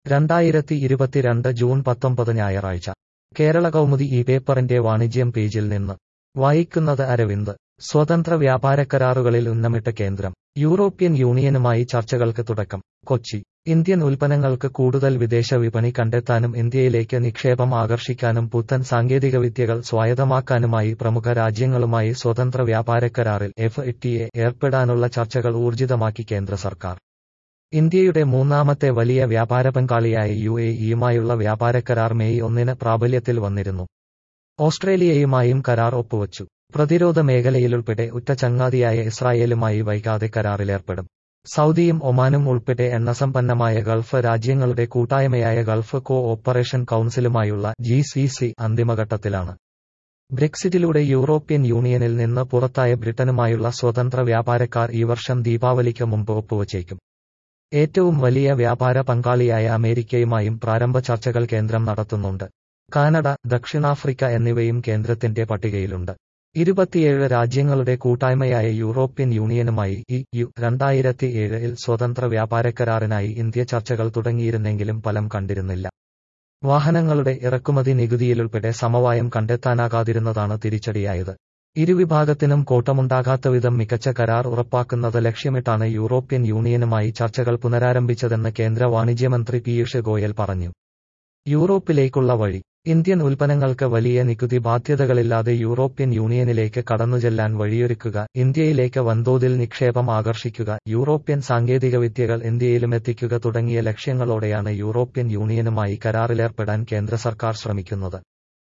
രണ്ടായിരത്തി ഇരുപത്തിരണ്ട് ജൂൺ പത്തൊമ്പത് ഞായറാഴ്ച കേരള കൗമുദി ഈ പേപ്പറിന്റെ വാണിജ്യം പേജിൽ നിന്ന് വായിക്കുന്നത് അരവിന്ദ് സ്വതന്ത്ര വ്യാപാര കരാറുകളിൽ ഉന്നമിട്ട കേന്ദ്രം യൂറോപ്യൻ യൂണിയനുമായി ചർച്ചകൾക്ക് തുടക്കം കൊച്ചി ഇന്ത്യൻ ഉൽപ്പന്നങ്ങൾക്ക് കൂടുതൽ വിദേശ വിപണി കണ്ടെത്താനും ഇന്ത്യയിലേക്ക് നിക്ഷേപം ആകർഷിക്കാനും പുത്തൻ സാങ്കേതികവിദ്യകൾ സ്വായത്തമാക്കാനുമായി പ്രമുഖ രാജ്യങ്ങളുമായി സ്വതന്ത്ര വ്യാപാര കരാറിൽ എഫ് ഏർപ്പെടാനുള്ള ചർച്ചകൾ ഊർജിതമാക്കി കേന്ദ്ര സർക്കാർ ഇന്ത്യയുടെ മൂന്നാമത്തെ വലിയ വ്യാപാര പങ്കാളിയായ യു എ ഇയുമായുള്ള വ്യാപാര കരാർ മെയ് ഒന്നിന് പ്രാബല്യത്തിൽ വന്നിരുന്നു ഓസ്ട്രേലിയയുമായും കരാർ ഒപ്പുവച്ചു പ്രതിരോധ മേഖലയിലുൾപ്പെടെ ഉറ്റ ചങ്ങാതിയായ ഇസ്രായേലുമായി വൈകാതെ കരാറിലേർപ്പെടും സൗദിയും ഒമാനും ഉൾപ്പെടെ എണ്ണസമ്പന്നമായ ഗൾഫ് രാജ്യങ്ങളുടെ കൂട്ടായ്മയായ ഗൾഫ് കോ ഓപ്പറേഷൻ കൌൺസിലുമായുള്ള ജി സി സി അന്തിമഘട്ടത്തിലാണ് ബ്രെക്സിറ്റിലൂടെ യൂറോപ്യൻ യൂണിയനിൽ നിന്ന് പുറത്തായ ബ്രിട്ടനുമായുള്ള സ്വതന്ത്ര വ്യാപാരക്കാർ ഈ വർഷം ദീപാവലിക്ക് മുമ്പ് ഒപ്പുവച്ചേക്കും ഏറ്റവും വലിയ വ്യാപാര പങ്കാളിയായ അമേരിക്കയുമായും പ്രാരംഭ ചർച്ചകൾ കേന്ദ്രം നടത്തുന്നുണ്ട് കാനഡ ദക്ഷിണാഫ്രിക്ക എന്നിവയും കേന്ദ്രത്തിന്റെ പട്ടികയിലുണ്ട് ഇരുപത്തിയേഴ് രാജ്യങ്ങളുടെ കൂട്ടായ്മയായ യൂറോപ്യൻ യൂണിയനുമായി ഇ യു രണ്ടായിരത്തി ഏഴിൽ സ്വതന്ത്ര വ്യാപാര കരാറിനായി ഇന്ത്യ ചർച്ചകൾ തുടങ്ങിയിരുന്നെങ്കിലും ഫലം കണ്ടിരുന്നില്ല വാഹനങ്ങളുടെ ഇറക്കുമതി നികുതിയിലുൾപ്പെടെ സമവായം കണ്ടെത്താനാകാതിരുന്നതാണ് തിരിച്ചടിയായത് ഇരുവിഭാഗത്തിനും കോട്ടമുണ്ടാകാത്തവിധം മികച്ച കരാർ ഉറപ്പാക്കുന്നത് ലക്ഷ്യമിട്ടാണ് യൂറോപ്യൻ യൂണിയനുമായി ചർച്ചകൾ പുനരാരംഭിച്ചതെന്ന് കേന്ദ്ര വാണിജ്യമന്ത്രി പീയൂഷ് ഗോയൽ പറഞ്ഞു യൂറോപ്പിലേക്കുള്ള വഴി ഇന്ത്യൻ ഉൽപ്പന്നങ്ങൾക്ക് വലിയ നികുതി ബാധ്യതകളില്ലാതെ യൂറോപ്യൻ യൂണിയനിലേക്ക് കടന്നുചെല്ലാൻ വഴിയൊരുക്കുക ഇന്ത്യയിലേക്ക് വൻതോതിൽ നിക്ഷേപം ആകർഷിക്കുക യൂറോപ്യൻ സാങ്കേതികവിദ്യകൾ ഇന്ത്യയിലും എത്തിക്കുക തുടങ്ങിയ ലക്ഷ്യങ്ങളോടെയാണ് യൂറോപ്യൻ യൂണിയനുമായി കരാറിലേർപ്പെടാൻ കേന്ദ്ര സർക്കാർ ശ്രമിക്കുന്നത്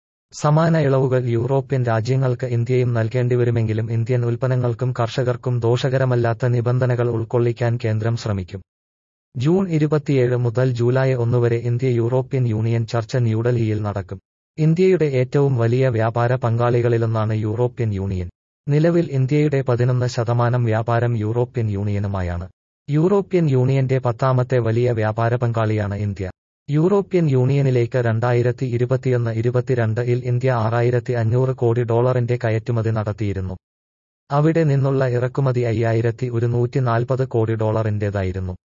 സമാന ഇളവുകൾ യൂറോപ്യൻ രാജ്യങ്ങൾക്ക് ഇന്ത്യയും നൽകേണ്ടിവരുമെങ്കിലും ഇന്ത്യൻ ഉൽപ്പന്നങ്ങൾക്കും കർഷകർക്കും ദോഷകരമല്ലാത്ത നിബന്ധനകൾ ഉൾക്കൊള്ളിക്കാൻ കേന്ദ്രം ശ്രമിക്കും ജൂൺ ഇരുപത്തിയേഴ് മുതൽ ജൂലൈ ഒന്ന് വരെ ഇന്ത്യ യൂറോപ്യൻ യൂണിയൻ ചർച്ച ന്യൂഡൽഹിയിൽ നടക്കും ഇന്ത്യയുടെ ഏറ്റവും വലിയ വ്യാപാര പങ്കാളികളിലൊന്നാണ് യൂറോപ്യൻ യൂണിയൻ നിലവിൽ ഇന്ത്യയുടെ പതിനൊന്ന് ശതമാനം വ്യാപാരം യൂറോപ്യൻ യൂണിയനുമായാണ് യൂറോപ്യൻ യൂണിയന്റെ പത്താമത്തെ വലിയ വ്യാപാര പങ്കാളിയാണ് ഇന്ത്യ യൂറോപ്യൻ യൂണിയനിലേക്ക് രണ്ടായിരത്തി ഇരുപത്തിയൊന്ന് ഇരുപത്തിരണ്ട് ഇൽ ഇന്ത്യ ആറായിരത്തി അഞ്ഞൂറ് കോടി ഡോളറിന്റെ കയറ്റുമതി നടത്തിയിരുന്നു അവിടെ നിന്നുള്ള ഇറക്കുമതി അയ്യായിരത്തി ഒരുന്നൂറ്റി നാൽപ്പത് കോടി ഡോളറിന്റേതായിരുന്നു